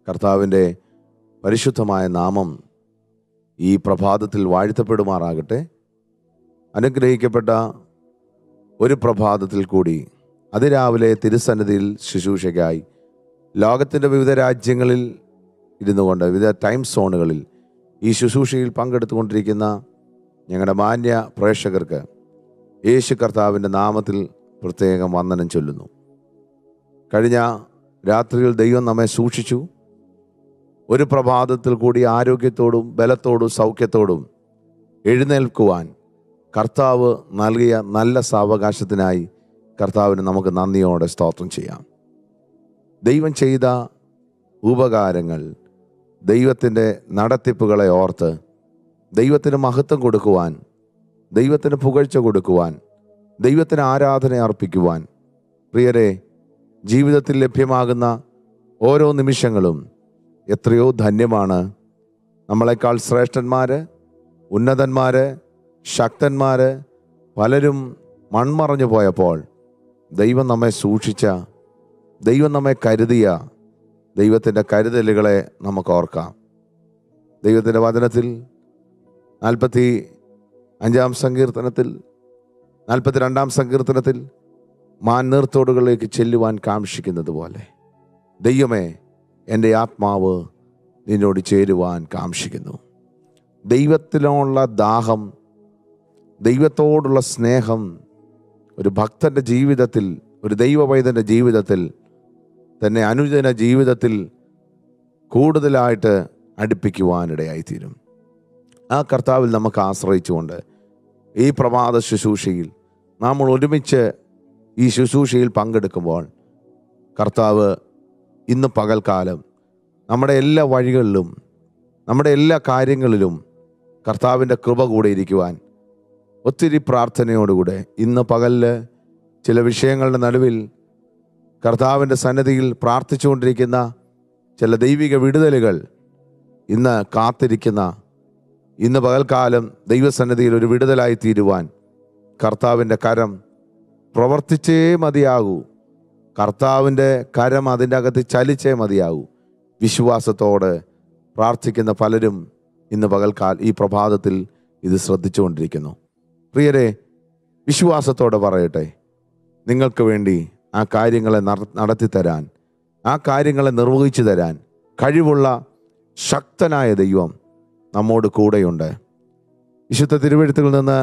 കർത്താവിൻ്റെ പരിശുദ്ധമായ നാമം ഈ പ്രഭാതത്തിൽ വാഴ്ത്തപ്പെടുമാറാകട്ടെ അനുഗ്രഹിക്കപ്പെട്ട ഒരു പ്രഭാതത്തിൽ കൂടി അതിരാവിലെ തിരുസന്നിധിയിൽ ശുശ്രൂഷയ്ക്കായി ലോകത്തിൻ്റെ വിവിധ രാജ്യങ്ങളിൽ ഇരുന്നു കൊണ്ട് വിവിധ ടൈം സോണുകളിൽ ഈ ശുശ്രൂഷയിൽ പങ്കെടുത്തുകൊണ്ടിരിക്കുന്ന ഞങ്ങളുടെ മാന്യ പ്രേക്ഷകർക്ക് യേശു കർത്താവിൻ്റെ നാമത്തിൽ പ്രത്യേകം വന്ദനം ചൊല്ലുന്നു കഴിഞ്ഞ രാത്രിയിൽ ദൈവം നമ്മെ സൂക്ഷിച്ചു ഒരു പ്രഭാതത്തിൽ കൂടി ആരോഗ്യത്തോടും ബലത്തോടും സൗഖ്യത്തോടും എഴുന്നേൽക്കുവാൻ കർത്താവ് നൽകിയ നല്ല സാവകാശത്തിനായി കർത്താവിന് നമുക്ക് നന്ദിയോടെ സ്തോത്രം ചെയ്യാം ദൈവം ചെയ്ത ഉപകാരങ്ങൾ ദൈവത്തിൻ്റെ നടത്തിപ്പുകളെ ഓർത്ത് ദൈവത്തിന് മഹത്വം കൊടുക്കുവാൻ ദൈവത്തിന് പുകഴ്ച കൊടുക്കുവാൻ ദൈവത്തിന് ആരാധന അർപ്പിക്കുവാൻ പ്രിയരെ ജീവിതത്തിൽ ലഭ്യമാകുന്ന ഓരോ നിമിഷങ്ങളും എത്രയോ ധന്യമാണ് നമ്മളെക്കാൾ ശ്രേഷ്ഠന്മാർ ഉന്നതന്മാർ ശക്തന്മാർ പലരും മൺമറഞ്ഞു പോയപ്പോൾ ദൈവം നമ്മെ സൂക്ഷിച്ച ദൈവം നമ്മെ കരുതിയ ദൈവത്തിൻ്റെ കരുതലുകളെ നമുക്ക് ഓർക്കാം ദൈവത്തിൻ്റെ വചനത്തിൽ നാൽപ്പത്തി അഞ്ചാം സങ്കീർത്തനത്തിൽ നാൽപ്പത്തി രണ്ടാം സങ്കീർത്തനത്തിൽ മാൻ നീർത്തോടുകളിലേക്ക് ചെല്ലുവാൻ കാക്ഷിക്കുന്നത് പോലെ ദൈവമേ എൻ്റെ ആത്മാവ് നിന്നോട് ചേരുവാൻ കാക്ഷിക്കുന്നു ദൈവത്തിലുള്ള ദാഹം ദൈവത്തോടുള്ള സ്നേഹം ഒരു ഭക്തൻ്റെ ജീവിതത്തിൽ ഒരു ദൈവവൈദ്യൻ്റെ ജീവിതത്തിൽ തന്നെ അനുജന ജീവിതത്തിൽ കൂടുതലായിട്ട് അടുപ്പിക്കുവാനിടയായിത്തീരും ആ കർത്താവിൽ നമുക്ക് ആശ്രയിച്ചുകൊണ്ട് ഈ പ്രഭാത ശുശ്രൂഷയിൽ നമ്മൾ ഒരുമിച്ച് ഈ ശുശ്രൂഷയിൽ പങ്കെടുക്കുമ്പോൾ കർത്താവ് ഇന്ന് പകൽക്കാലം നമ്മുടെ എല്ലാ വഴികളിലും നമ്മുടെ എല്ലാ കാര്യങ്ങളിലും കർത്താവിൻ്റെ കൃപ കൂടെ ഇരിക്കുവാൻ ഒത്തിരി പ്രാർത്ഥനയോടുകൂടെ ഇന്ന് പകലിൽ ചില വിഷയങ്ങളുടെ നടുവിൽ കർത്താവിൻ്റെ സന്നദ്ധിയിൽ പ്രാർത്ഥിച്ചുകൊണ്ടിരിക്കുന്ന ചില ദൈവിക വിടുതലുകൾ ഇന്ന് കാത്തിരിക്കുന്ന ഇന്ന് പകൽക്കാലം ദൈവസന്നിധിയിൽ ഒരു വിടുതലായി തീരുവാൻ കർത്താവിൻ്റെ കരം പ്രവർത്തിച്ചേ മതിയാകൂ കർത്താവിൻ്റെ കരം അതിൻ്റെ അകത്ത് ചലിച്ചേ മതിയാകൂ വിശ്വാസത്തോടെ പ്രാർത്ഥിക്കുന്ന പലരും ഇന്ന് പകൽക്കാൽ ഈ പ്രഭാതത്തിൽ ഇത് ശ്രദ്ധിച്ചുകൊണ്ടിരിക്കുന്നു പ്രിയരെ വിശ്വാസത്തോടെ പറയട്ടെ നിങ്ങൾക്ക് വേണ്ടി ആ കാര്യങ്ങളെ നട- നടത്തിത്തരാൻ ആ കാര്യങ്ങളെ നിർവഹിച്ചു തരാൻ കഴിവുള്ള ശക്തനായ ദൈവം നമ്മോട് കൂടെയുണ്ട് വിശുദ്ധ തിരുവഴുത്തുകളിൽ നിന്ന്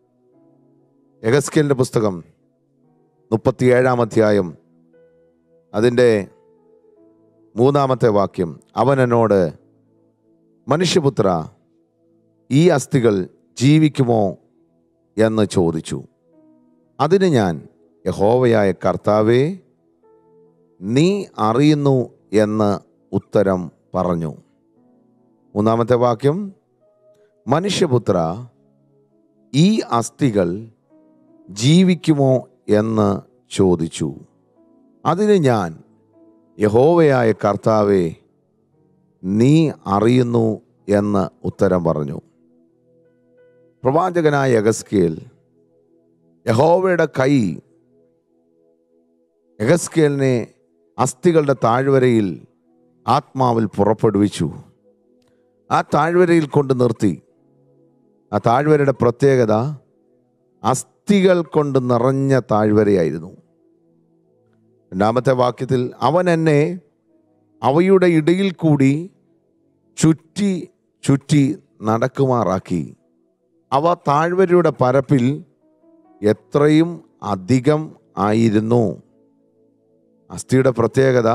എഗസ്കേലിൻ്റെ പുസ്തകം മുപ്പത്തിയേഴാം അധ്യായം അതിൻ്റെ മൂന്നാമത്തെ വാക്യം അവൻ എന്നോട് മനുഷ്യപുത്ര ഈ അസ്ഥികൾ ജീവിക്കുമോ എന്ന് ചോദിച്ചു അതിന് ഞാൻ യഹോവയായ കർത്താവേ നീ അറിയുന്നു എന്ന് ഉത്തരം പറഞ്ഞു മൂന്നാമത്തെ വാക്യം മനുഷ്യപുത്ര ഈ അസ്ഥികൾ ജീവിക്കുമോ എന്ന് ചോദിച്ചു അതിന് ഞാൻ യഹോവയായ കർത്താവെ നീ അറിയുന്നു എന്ന് ഉത്തരം പറഞ്ഞു പ്രവാചകനായ യഗസ്കേൽ യഹോവയുടെ കൈ യഗസ്കേലിനെ അസ്ഥികളുടെ താഴ്വരയിൽ ആത്മാവിൽ പുറപ്പെടുവിച്ചു ആ താഴ്വരയിൽ കൊണ്ട് നിർത്തി ആ താഴ്വരയുടെ പ്രത്യേകത അസ്ഥികൾ കൊണ്ട് നിറഞ്ഞ താഴ്വരയായിരുന്നു രണ്ടാമത്തെ വാക്യത്തിൽ അവൻ എന്നെ അവയുടെ ഇടയിൽ കൂടി ചുറ്റി ചുറ്റി നടക്കുമാറാക്കി അവ താഴ്വരയുടെ പരപ്പിൽ എത്രയും അധികം ആയിരുന്നു അസ്ഥിയുടെ പ്രത്യേകത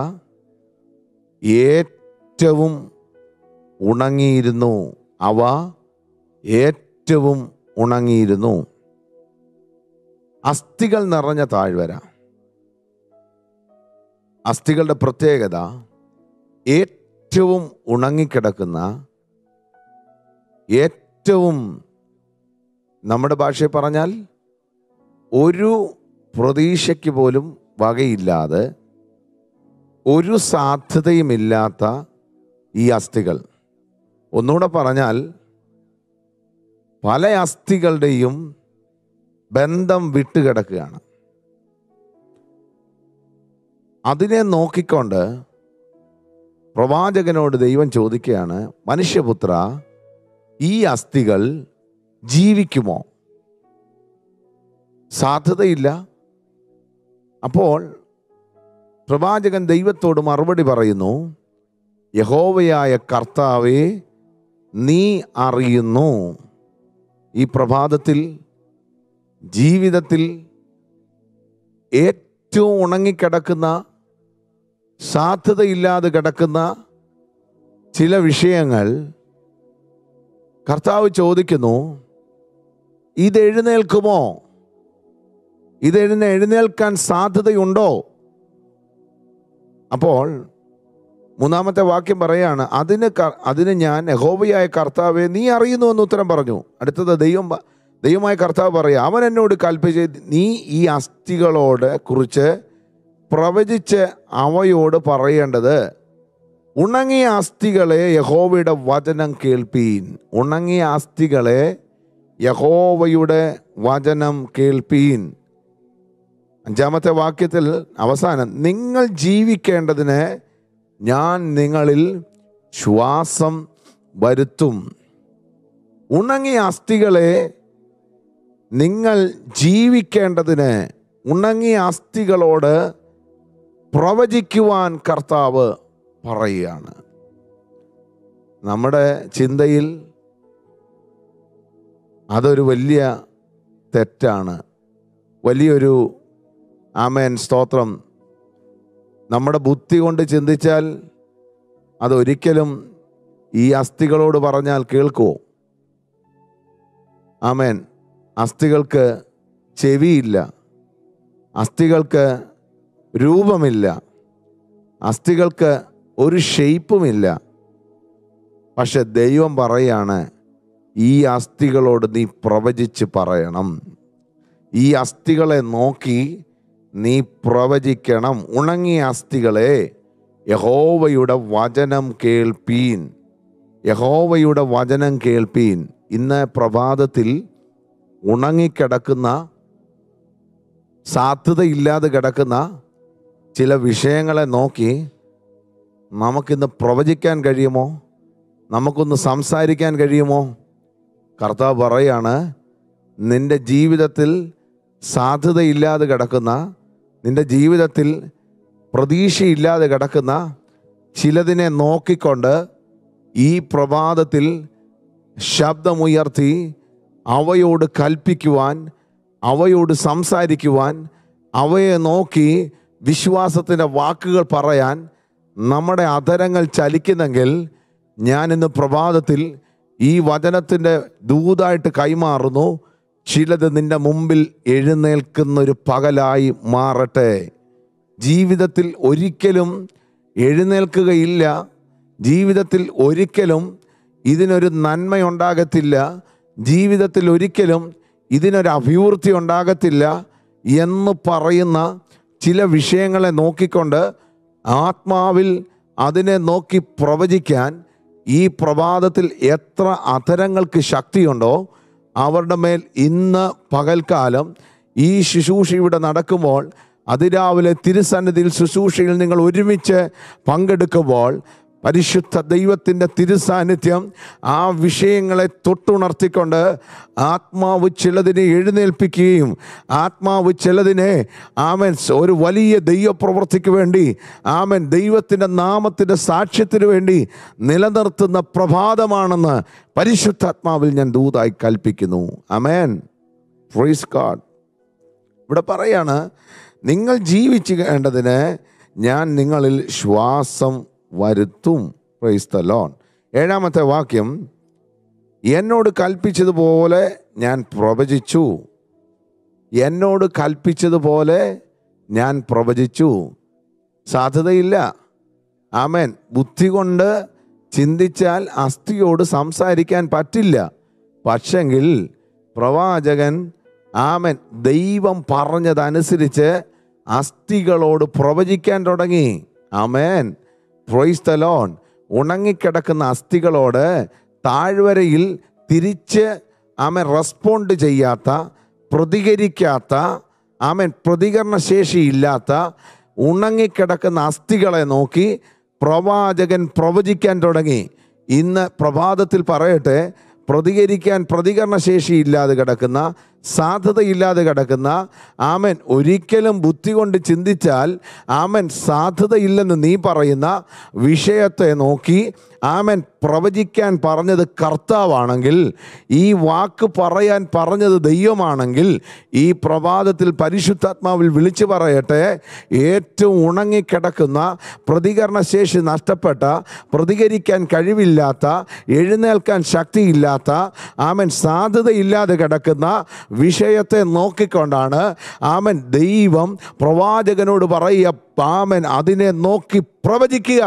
ഏറ്റവും ഉണങ്ങിയിരുന്നു അവ ഏറ്റവും ഉണങ്ങിയിരുന്നു അസ്ഥികൾ നിറഞ്ഞ താഴ്വര അസ്ഥികളുടെ പ്രത്യേകത ഏറ്റവും ഉണങ്ങിക്കിടക്കുന്ന ഏറ്റവും നമ്മുടെ ഭാഷയിൽ പറഞ്ഞാൽ ഒരു പ്രതീക്ഷയ്ക്ക് പോലും വകയില്ലാതെ ഒരു സാധ്യതയുമില്ലാത്ത ഈ അസ്ഥികൾ ഒന്നുകൂടെ പറഞ്ഞാൽ പല അസ്ഥികളുടെയും ബന്ധം വിട്ടുകിടക്കുകയാണ് അതിനെ നോക്കിക്കൊണ്ട് പ്രവാചകനോട് ദൈവം ചോദിക്കുകയാണ് മനുഷ്യപുത്ര ഈ അസ്ഥികൾ ജീവിക്കുമോ സാധ്യതയില്ല അപ്പോൾ പ്രവാചകൻ ദൈവത്തോട് മറുപടി പറയുന്നു യഹോവയായ കർത്താവെ നീ അറിയുന്നു ഈ പ്രഭാതത്തിൽ ജീവിതത്തിൽ ഏറ്റവും ഉണങ്ങിക്കിടക്കുന്ന സാധ്യതയില്ലാതെ കിടക്കുന്ന ചില വിഷയങ്ങൾ കർത്താവ് ചോദിക്കുന്നു ഇത് എഴുന്നേൽക്കുമോ ഇത് എഴുന്ന എഴുന്നേൽക്കാൻ സാധ്യതയുണ്ടോ അപ്പോൾ മൂന്നാമത്തെ വാക്യം പറയാണ് അതിന് ക- അതിന് ഞാൻ യഹോവയായ കർത്താവെ നീ അറിയുന്നു എന്ന് ഉത്തരം പറഞ്ഞു അടുത്തത് ദൈവം പ- ദൈവമായ കർത്താവ് പറയാം അവൻ എന്നോട് കൽപ്പിച്ച് നീ ഈ അസ്ഥികളോട് കുറിച്ച് പ്രവചിച്ച് അവയോട് പറയേണ്ടത് ഉണങ്ങിയ അസ്ഥികളെ യഹോവയുടെ വചനം കേൾപ്പീൻ ഉണങ്ങിയ അസ്ഥികളെ യഹോവയുടെ വചനം കേൾപ്പീൻ അഞ്ചാമത്തെ വാക്യത്തിൽ അവസാനം നിങ്ങൾ ജീവിക്കേണ്ടതിന് ഞാൻ നിങ്ങളിൽ ശ്വാസം വരുത്തും ഉണങ്ങിയ അസ്ഥികളെ നിങ്ങൾ ജീവിക്കേണ്ടതിന് ഉണങ്ങിയ അസ്ഥികളോട് പ്രവചിക്കുവാൻ കർത്താവ് പറയുകയാണ് നമ്മുടെ ചിന്തയിൽ അതൊരു വലിയ തെറ്റാണ് വലിയൊരു ആമേൻ സ്തോത്രം നമ്മുടെ ബുദ്ധി കൊണ്ട് ചിന്തിച്ചാൽ അതൊരിക്കലും ഈ അസ്ഥികളോട് പറഞ്ഞാൽ കേൾക്കുമോ ആമേൻ അസ്ഥികൾക്ക് ചെവിയില്ല അസ്ഥികൾക്ക് രൂപമില്ല അസ്ഥികൾക്ക് ഒരു ഷെയ്പ്പുമില്ല പക്ഷെ ദൈവം പറയാണ് ഈ അസ്ഥികളോട് നീ പ്രവചിച്ച് പറയണം ഈ അസ്ഥികളെ നോക്കി നീ പ്രവചിക്കണം ഉണങ്ങിയ അസ്ഥികളെ യഹോവയുടെ വചനം കേൾപ്പീൻ യഹോവയുടെ വചനം കേൾപ്പീൻ ഇന്ന് പ്രഭാതത്തിൽ ഉണങ്ങിക്കിടക്കുന്ന സാധ്യതയില്ലാതെ കിടക്കുന്ന ചില വിഷയങ്ങളെ നോക്കി നമുക്കിന്ന് പ്രവചിക്കാൻ കഴിയുമോ നമുക്കൊന്ന് സംസാരിക്കാൻ കഴിയുമോ കർത്താവ് പറയാണ് നിന്റെ ജീവിതത്തിൽ സാധ്യതയില്ലാതെ കിടക്കുന്ന നിന്റെ ജീവിതത്തിൽ പ്രതീക്ഷയില്ലാതെ കിടക്കുന്ന ചിലതിനെ നോക്കിക്കൊണ്ട് ഈ പ്രഭാതത്തിൽ ശബ്ദമുയർത്തി അവയോട് കൽപ്പിക്കുവാൻ അവയോട് സംസാരിക്കുവാൻ അവയെ നോക്കി വിശ്വാസത്തിൻ്റെ വാക്കുകൾ പറയാൻ നമ്മുടെ അധരങ്ങൾ ചലിക്കുന്നെങ്കിൽ ഞാൻ ഇന്ന് പ്രഭാതത്തിൽ ഈ വചനത്തിൻ്റെ ദൂതായിട്ട് കൈമാറുന്നു ചിലത് നിന്റെ മുമ്പിൽ എഴുന്നേൽക്കുന്ന ഒരു പകലായി മാറട്ടെ ജീവിതത്തിൽ ഒരിക്കലും എഴുന്നേൽക്കുകയില്ല ജീവിതത്തിൽ ഒരിക്കലും ഇതിനൊരു നന്മയുണ്ടാകത്തില്ല ജീവിതത്തിൽ ഒരിക്കലും ഇതിനൊരു അഭിവൃദ്ധി ഉണ്ടാകത്തില്ല എന്ന് പറയുന്ന ചില വിഷയങ്ങളെ നോക്കിക്കൊണ്ട് ആത്മാവിൽ അതിനെ നോക്കി പ്രവചിക്കാൻ ഈ പ്രഭാതത്തിൽ എത്ര അധരങ്ങൾക്ക് ശക്തിയുണ്ടോ അവരുടെ മേൽ ഇന്ന് പകൽക്കാലം ഈ ശുശ്രൂഷ ഇവിടെ നടക്കുമ്പോൾ അതിരാവിലെ തിരുസന്നിധിയിൽ ശുശ്രൂഷയിൽ നിങ്ങൾ ഒരുമിച്ച് പങ്കെടുക്കുമ്പോൾ പരിശുദ്ധ ദൈവത്തിൻ്റെ തിരുസാന്നിധ്യം ആ വിഷയങ്ങളെ തൊട്ടുണർത്തിക്കൊണ്ട് ആത്മാവ് ചിലതിനെ എഴുന്നേൽപ്പിക്കുകയും ആത്മാവ് ചിലതിനെ ആമൻ ഒരു വലിയ ദൈവപ്രവൃത്തിക്ക് വേണ്ടി ആമൻ ദൈവത്തിൻ്റെ നാമത്തിൻ്റെ സാക്ഷ്യത്തിന് വേണ്ടി നിലനിർത്തുന്ന പ്രഭാതമാണെന്ന് പരിശുദ്ധാത്മാവിൽ ഞാൻ ദൂതായി കൽപ്പിക്കുന്നു അമേൻ ഫ്രീസ് ഗാഡ് ഇവിടെ പറയാണ് നിങ്ങൾ ജീവിക്കേണ്ടതിന് ഞാൻ നിങ്ങളിൽ ശ്വാസം വരുത്തും പ്രൈസ് ദ ലോൺ ഏഴാമത്തെ വാക്യം എന്നോട് കൽപ്പിച്ചതുപോലെ ഞാൻ പ്രവചിച്ചു എന്നോട് കൽപ്പിച്ചതുപോലെ ഞാൻ പ്രവചിച്ചു സാധ്യതയില്ല ആമേൻ ബുദ്ധി കൊണ്ട് ചിന്തിച്ചാൽ അസ്ഥിയോട് സംസാരിക്കാൻ പറ്റില്ല പക്ഷെങ്കിൽ പ്രവാചകൻ ആമൻ ദൈവം പറഞ്ഞതനുസരിച്ച് അസ്ഥികളോട് പ്രവചിക്കാൻ തുടങ്ങി ആമേൻ പ്രൊയ്സ് ദ ലോൺ ഉണങ്ങിക്കിടക്കുന്ന അസ്ഥികളോട് താഴ്വരയിൽ തിരിച്ച് ആമൻ റെസ്പോണ്ട് ചെയ്യാത്ത പ്രതികരിക്കാത്ത ആമൻ പ്രതികരണശേഷി ഇല്ലാത്ത ഉണങ്ങിക്കിടക്കുന്ന അസ്ഥികളെ നോക്കി പ്രവാചകൻ പ്രവചിക്കാൻ തുടങ്ങി ഇന്ന് പ്രഭാതത്തിൽ പറയട്ടെ പ്രതികരിക്കാൻ പ്രതികരണശേഷി ഇല്ലാതെ കിടക്കുന്ന സാധ്യതയില്ലാതെ കിടക്കുന്ന ആമൻ ഒരിക്കലും ബുദ്ധി കൊണ്ട് ചിന്തിച്ചാൽ ആമൻ സാധ്യതയില്ലെന്ന് നീ പറയുന്ന വിഷയത്തെ നോക്കി ആമൻ പ്രവചിക്കാൻ പറഞ്ഞത് കർത്താവാണെങ്കിൽ ഈ വാക്ക് പറയാൻ പറഞ്ഞത് ദൈവമാണെങ്കിൽ ഈ പ്രഭാതത്തിൽ പരിശുദ്ധാത്മാവിൽ വിളിച്ചു പറയട്ടെ ഏറ്റവും ഉണങ്ങിക്കിടക്കുന്ന പ്രതികരണശേഷി നഷ്ടപ്പെട്ട പ്രതികരിക്കാൻ കഴിവില്ലാത്ത എഴുന്നേൽക്കാൻ ശക്തിയില്ലാത്ത ആമൻ സാധ്യതയില്ലാതെ കിടക്കുന്ന വിഷയത്തെ നോക്കിക്കൊണ്ടാണ് ആമൻ ദൈവം പ്രവാചകനോട് പറയുക ആമൻ അതിനെ നോക്കി പ്രവചിക്കുക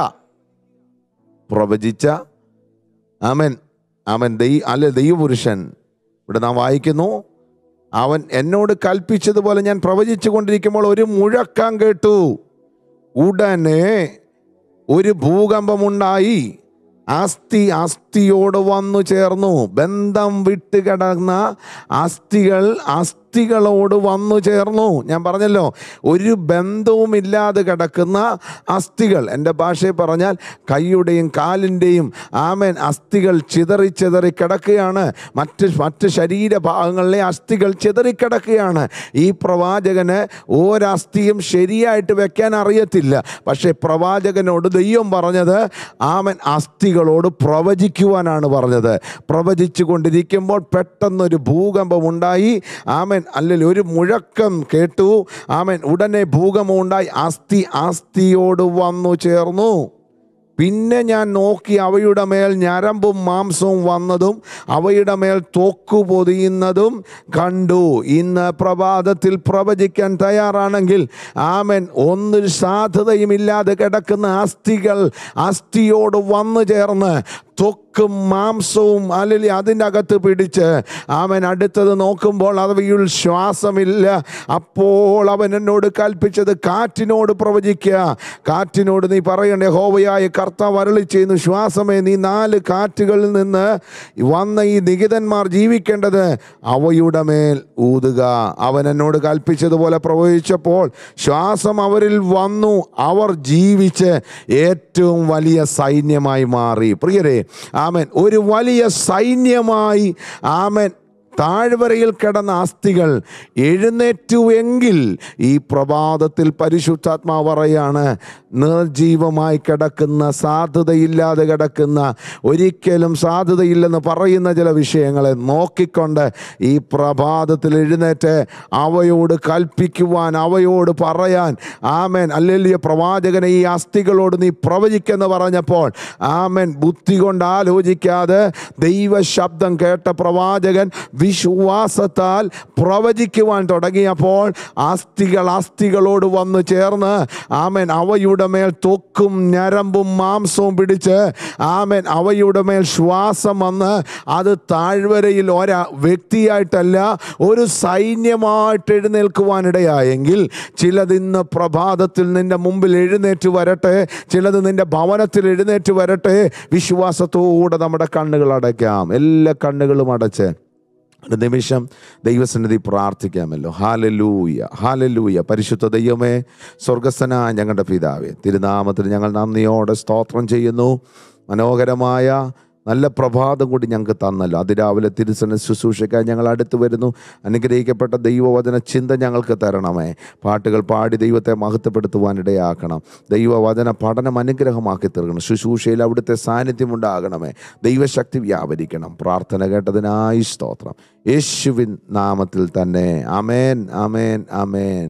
പ്രവചിച്ച അവൻ അവൻ ദൈ അല്ല ദൈവപുരുഷൻ ഇവിടെ നാം വായിക്കുന്നു അവൻ എന്നോട് കൽപ്പിച്ചതുപോലെ ഞാൻ പ്രവചിച്ചു കൊണ്ടിരിക്കുമ്പോൾ ഒരു മുഴക്കം കേട്ടു ഉടനെ ഒരു ഭൂകമ്പമുണ്ടായി അസ്ഥി അസ്ഥിയോട് വന്നു ചേർന്നു ബന്ധം വിട്ട് കിടന്ന അസ്ഥികൾ അസ്ഥികളോട് വന്നു ചേർന്നു ഞാൻ പറഞ്ഞല്ലോ ഒരു ബന്ധവുമില്ലാതെ കിടക്കുന്ന അസ്ഥികൾ എൻ്റെ ഭാഷയിൽ പറഞ്ഞാൽ കൈയുടെയും കാലിൻ്റെയും ആമൻ അസ്ഥികൾ ചിതറി ചിതറി കിടക്കുകയാണ് മറ്റ് മറ്റ് ശരീരഭാഗങ്ങളിലെ അസ്ഥികൾ ചിതറിക്കിടക്കുകയാണ് ഈ പ്രവാചകന് ഒരസ്ഥിയും ശരിയായിട്ട് വെക്കാൻ അറിയത്തില്ല പക്ഷേ പ്രവാചകനോട് ദൈവം പറഞ്ഞത് ആമൻ അസ്ഥികളോട് പ്രവചിക്കുവാനാണ് പറഞ്ഞത് പ്രവചിച്ചു കൊണ്ടിരിക്കുമ്പോൾ പെട്ടെന്നൊരു ഭൂകമ്പം ഉണ്ടായി ആമൻ അല്ലെങ്കിൽ ഒരു മുഴക്കം കേട്ടു ആമൻ ഉടനെ ഭൂകമ്പം ഉണ്ടായി അസ്ഥി അസ്ഥിയോട് വന്നു ചേർന്നു പിന്നെ ഞാൻ നോക്കി അവയുടെ മേൽ ഞരമ്പും മാംസവും വന്നതും അവയുടെ മേൽ തോക്കു പൊതിയുന്നതും കണ്ടു ഇന്ന് പ്രഭാതത്തിൽ പ്രവചിക്കാൻ തയ്യാറാണെങ്കിൽ ആമൻ ഒന്നൊരു സാധ്യതയുമില്ലാതെ കിടക്കുന്ന അസ്ഥികൾ അസ്ഥിയോട് വന്നു ചേർന്ന് ത്വക്കും മാംസവും അല്ലെങ്കിൽ അതിൻ്റെ അകത്ത് പിടിച്ച് അവൻ അടുത്തത് നോക്കുമ്പോൾ അവയിൽ ശ്വാസമില്ല അപ്പോൾ അവൻ എന്നോട് കൽപ്പിച്ചത് കാറ്റിനോട് പ്രവചിക്കുക കാറ്റിനോട് നീ പറയണ്ടേ ഹോവയായ കർത്താവ് അരളി ചെയ്യുന്നു ശ്വാസമേ നീ നാല് കാറ്റുകളിൽ നിന്ന് വന്ന ഈ നികിതന്മാർ ജീവിക്കേണ്ടത് അവയുടെ മേൽ ഊതുക അവൻ എന്നോട് കൽപ്പിച്ചതുപോലെ പ്രവചിച്ചപ്പോൾ ശ്വാസം അവരിൽ വന്നു അവർ ജീവിച്ച് ഏറ്റവും വലിയ സൈന്യമായി മാറി പ്രിയരെ ആമൻ ഒരു വലിയ സൈന്യമായി ആമൻ താഴ്വരയിൽ കിടന്ന അസ്ഥികൾ എഴുന്നേറ്റുവെങ്കിൽ ഈ പ്രഭാതത്തിൽ പരിശുദ്ധാത്മാവ് പറയാണ് നിർജീവമായി കിടക്കുന്ന സാധ്യതയില്ലാതെ കിടക്കുന്ന ഒരിക്കലും സാധ്യതയില്ലെന്ന് പറയുന്ന ചില വിഷയങ്ങളെ നോക്കിക്കൊണ്ട് ഈ പ്രഭാതത്തിൽ എഴുന്നേറ്റ് അവയോട് കൽപ്പിക്കുവാൻ അവയോട് പറയാൻ ആമേൻ അല്ലെങ്കിൽ പ്രവാചകനെ ഈ അസ്ഥികളോട് നീ പ്രവചിക്കെന്ന് പറഞ്ഞപ്പോൾ ആമേൻ ബുദ്ധി കൊണ്ട് ആലോചിക്കാതെ ദൈവ ശബ്ദം കേട്ട പ്രവാചകൻ വിശ്വാസത്താൽ പ്രവചിക്കുവാൻ തുടങ്ങിയപ്പോൾ അസ്ഥികൾ അസ്ഥികളോട് വന്നു ചേർന്ന് ആമൻ അവയുടെ മേൽ തൊക്കും ഞരമ്പും മാംസവും പിടിച്ച് ആമൻ അവയുടെ മേൽ ശ്വാസം വന്ന് അത് താഴ്വരയിൽ ഒരാ വ്യക്തിയായിട്ടല്ല ഒരു സൈന്യമായിട്ട് എഴുന്നേൽക്കുവാനിടയായെങ്കിൽ ചിലത് ഇന്ന് പ്രഭാതത്തിൽ നിന്റെ മുമ്പിൽ എഴുന്നേറ്റ് വരട്ടെ ചിലത് നിന്റെ ഭവനത്തിൽ എഴുന്നേറ്റ് വരട്ടെ വിശ്വാസത്തോടെ നമ്മുടെ കണ്ണുകൾ അടയ്ക്കാം എല്ലാ കണ്ണുകളും അടച്ച് ഒരു നിമിഷം ദൈവസന്നിധി പ്രാർത്ഥിക്കാമല്ലോ ഹാലലൂയ ഹാലലൂയ പരിശുദ്ധ ദൈവമേ സ്വർഗസ്ഥന ഞങ്ങളുടെ പിതാവേ തിരുനാമത്തിന് ഞങ്ങൾ നന്ദിയോടെ സ്തോത്രം ചെയ്യുന്നു മനോഹരമായ നല്ല പ്രഭാതം കൂടി ഞങ്ങൾക്ക് തന്നല്ലോ അതിരാവിലെ തിരുസന ശുശ്രൂഷയ്ക്കായി ഞങ്ങൾ അടുത്ത് വരുന്നു അനുഗ്രഹിക്കപ്പെട്ട ദൈവവചന ചിന്ത ഞങ്ങൾക്ക് തരണമേ പാട്ടുകൾ പാടി ദൈവത്തെ മഹത്വപ്പെടുത്തുവാനിടയാക്കണം ദൈവവചന പഠനം അനുഗ്രഹമാക്കി തീർക്കണം ശുശ്രൂഷയിൽ അവിടുത്തെ സാന്നിധ്യം ഉണ്ടാകണമേ ദൈവശക്തി വ്യാപരിക്കണം പ്രാർത്ഥന കേട്ടതിനായി സ്തോത്രം യേശുവിൻ നാമത്തിൽ തന്നെ അമേൻ അമേൻ അമേൻ